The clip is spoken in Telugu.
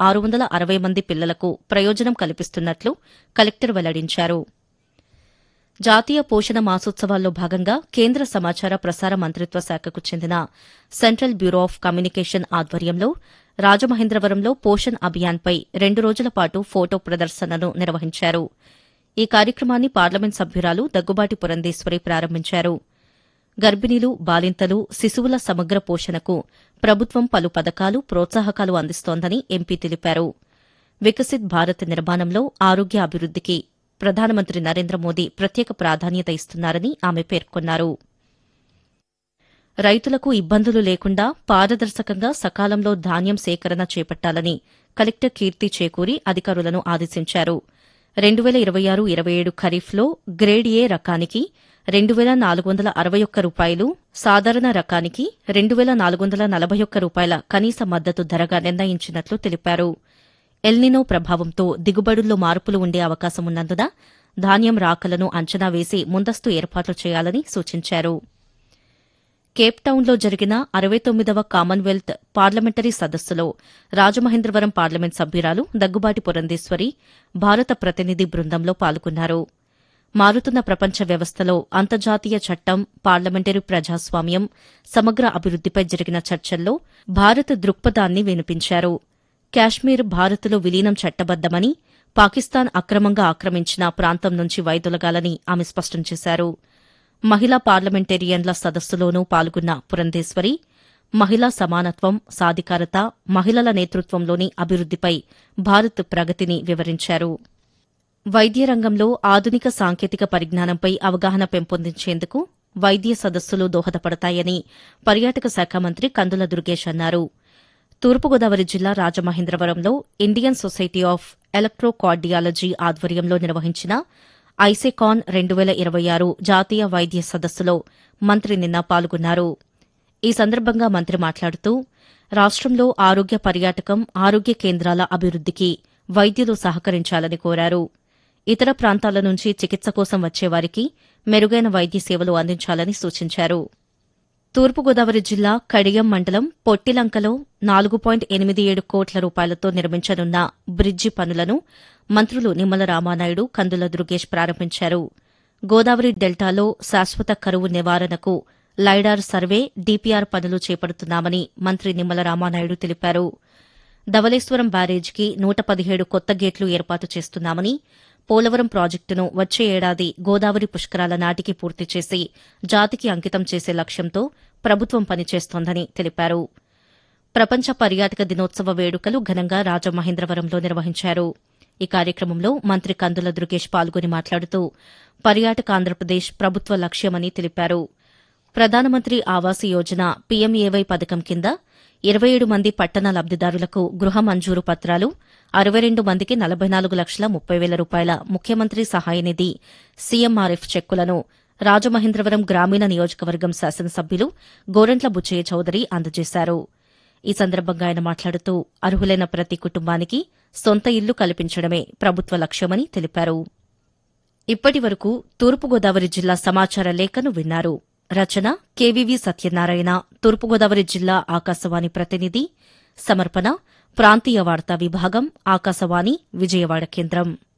ఆరు వందల అరవై మంది పిల్లలకు ప్రయోజనం కల్పిస్తున్నట్లు కలెక్టర్ వెల్లడించారు జాతీయ పోషణ మాసోత్సవాల్లో భాగంగా కేంద్ర సమాచార ప్రసార మంత్రిత్వ శాఖకు చెందిన సెంట్రల్ బ్యూరో ఆఫ్ కమ్యూనికేషన్ ఆధ్వర్యంలో రాజమహేంద్రవరంలో పోషణ్ అభియాన్పై రెండు రోజుల పాటు ఫోటో ప్రదర్శనను నిర్వహించారు ఈ కార్యక్రమాన్ని పార్లమెంట్ సభ్యురాలు దగ్గుబాటి పురంధేశ్వరి ప్రారంభించారు గర్భిణీలు బాలింతలు శిశువుల సమగ్ర పోషణకు ప్రభుత్వం పలు పథకాలు ప్రోత్సాహకాలు అందిస్తోందని ఎంపీ తెలిపారు వికసిత్ భారత్ నిర్మాణంలో ఆరోగ్య అభివృద్దికి ప్రధానమంత్రి నరేంద్ర మోదీ ప్రత్యేక ప్రాధాన్యత ఇస్తున్నారని ఆమె పేర్కొన్నారు రైతులకు ఇబ్బందులు లేకుండా పారదర్శకంగా సకాలంలో ధాన్యం సేకరణ చేపట్టాలని కలెక్టర్ కీర్తి చేకూరి అధికారులను ఆదేశించారు రెండు వేల ఇరవై ఆరు ఇరవై ఏడు ఖరీఫ్లో గ్రేడ్ ఏ రకానికి రెండు వేల నాలుగు వందల అరవై ఒక్క రూపాయలు సాధారణ రకానికి రెండు వేల నాలుగు వందల నలభై ఒక్క రూపాయల కనీస మద్దతు ధరగా నిర్ణయించినట్లు తెలిపారు ఎల్నినో ప్రభావంతో దిగుబడుల్లో మార్పులు ఉండే అవకాశం ఉన్నందున ధాన్యం రాకలను అంచనా వేసి ముందస్తు ఏర్పాట్లు చేయాలని సూచించారు కేప్టౌన్లో జరిగిన అరవై తొమ్మిదవ కామన్వెల్త్ పార్లమెంటరీ సదస్సులో రాజమహేంద్రవరం పార్లమెంట్ సభ్యురాలు దగ్గుబాటి పురంధేశ్వరి భారత ప్రతినిధి బృందంలో పాల్గొన్నారు మారుతున్న ప్రపంచ వ్యవస్థలో అంతర్జాతీయ చట్టం పార్లమెంటరీ ప్రజాస్వామ్యం సమగ్ర అభివృద్దిపై జరిగిన చర్చల్లో భారత దృక్పథాన్ని వినిపించారు కాశ్మీర్ భారత్లో విలీనం చట్టబద్దమని పాకిస్తాన్ అక్రమంగా ఆక్రమించిన ప్రాంతం నుంచి వైదొలగాలని ఆమె స్పష్టం చేశారు మహిళా పార్లమెంటేరియన్ల సదస్సులోనూ పాల్గొన్న పురంధేశ్వరి మహిళా సమానత్వం సాధికారత మహిళల నేతృత్వంలోని అభివృద్దిపై భారత్ ప్రగతిని వివరించారు వైద్య రంగంలో ఆధునిక సాంకేతిక పరిజ్ఞానంపై అవగాహన పెంపొందించేందుకు వైద్య సదస్సులు దోహదపడతాయని పర్యాటక శాఖ మంత్రి కందుల దుర్గేష్ అన్నారు తూర్పుగోదావరి జిల్లా రాజమహేంద్రవరంలో ఇండియన్ సొసైటీ ఆఫ్ ఎలక్ట్రోకార్డియాలజీ ఆధ్వర్యంలో నిర్వహించిన ఐసెకాన్ రెండు వేల ఇరవై ఆరు జాతీయ వైద్య సదస్సులో మంత్రి నిన్న పాల్గొన్నారు ఈ సందర్భంగా మంత్రి మాట్లాడుతూ రాష్టంలో ఆరోగ్య పర్యాటకం ఆరోగ్య కేంద్రాల అభివృద్దికి వైద్యులు సహకరించాలని కోరారు ఇతర ప్రాంతాల నుంచి చికిత్స కోసం వచ్చేవారికి మెరుగైన వైద్య సేవలు అందించాలని సూచించారు తూర్పుగోదావరి జిల్లా కడియం మండలం పొట్టిలంకలో నాలుగు పాయింట్ ఎనిమిది ఏడు కోట్ల రూపాయలతో నిర్మించనున్న బ్రిడ్జి పనులను మంత్రులు నిమ్మల రామానాయుడు కందుల దుర్గేష్ ప్రారంభించారు గోదావరి డెల్టాలో శాశ్వత కరువు నివారణకు లైడార్ సర్వే డీపీఆర్ పనులు చేపడుతున్నామని మంత్రి నిమ్మల రామానాయుడు తెలిపారు ధవలేశ్వరం బ్యారేజ్కి నూట పదిహేడు కొత్త గేట్లు ఏర్పాటు చేస్తున్నామని పోలవరం ప్రాజెక్టును వచ్చే ఏడాది గోదావరి పుష్కరాల నాటికి పూర్తి చేసి జాతికి అంకితం చేసే లక్ష్యంతో ప్రభుత్వం పనిచేస్తోందని తెలిపారు ప్రపంచ పర్యాటక దినోత్సవ వేడుకలు ఘనంగా రాజమహేంద్రవరంలో నిర్వహించారు ఈ కార్యక్రమంలో మంత్రి కందుల దుర్గేష్ పాల్గొని మాట్లాడుతూ పర్యాటక ఆంధ్రప్రదేశ్ ప్రభుత్వ లక్ష్యమని తెలిపారు ప్రధానమంత్రి ఆవాస్ యోజన పీఎంఏవై పథకం కింద ఇరవై ఏడు మంది పట్టణ లబ్దిదారులకు గృహ మంజూరు పత్రాలు అరవై రెండు మందికి నలభై నాలుగు లక్షల ముప్పై వేల రూపాయల ముఖ్యమంత్రి సహాయ నిధి సీఎంఆర్ఎఫ్ చెక్కులను రాజమహేంద్రవరం గ్రామీణ నియోజకవర్గం శాసనసభ్యులు గోరంట్ల బుచ్చయ్య చౌదరి అందజేశారు ఈ సందర్భంగా ఆయన మాట్లాడుతూ అర్హులైన ప్రతి కుటుంబానికి సొంత ఇల్లు కల్పించడమే ప్రభుత్వ లక్ష్యమని తెలిపారు ఇప్పటి వరకు తూర్పుగోదావరి జిల్లా సమాచార లేఖను విన్నారు రచన కెవివి సత్యనారాయణ తూర్పుగోదావరి జిల్లా ఆకాశవాణి ప్రతినిధి సమర్పణ ప్రాంతీయ వార్తా విభాగం ఆకాశవాణి విజయవాడ కేంద్రం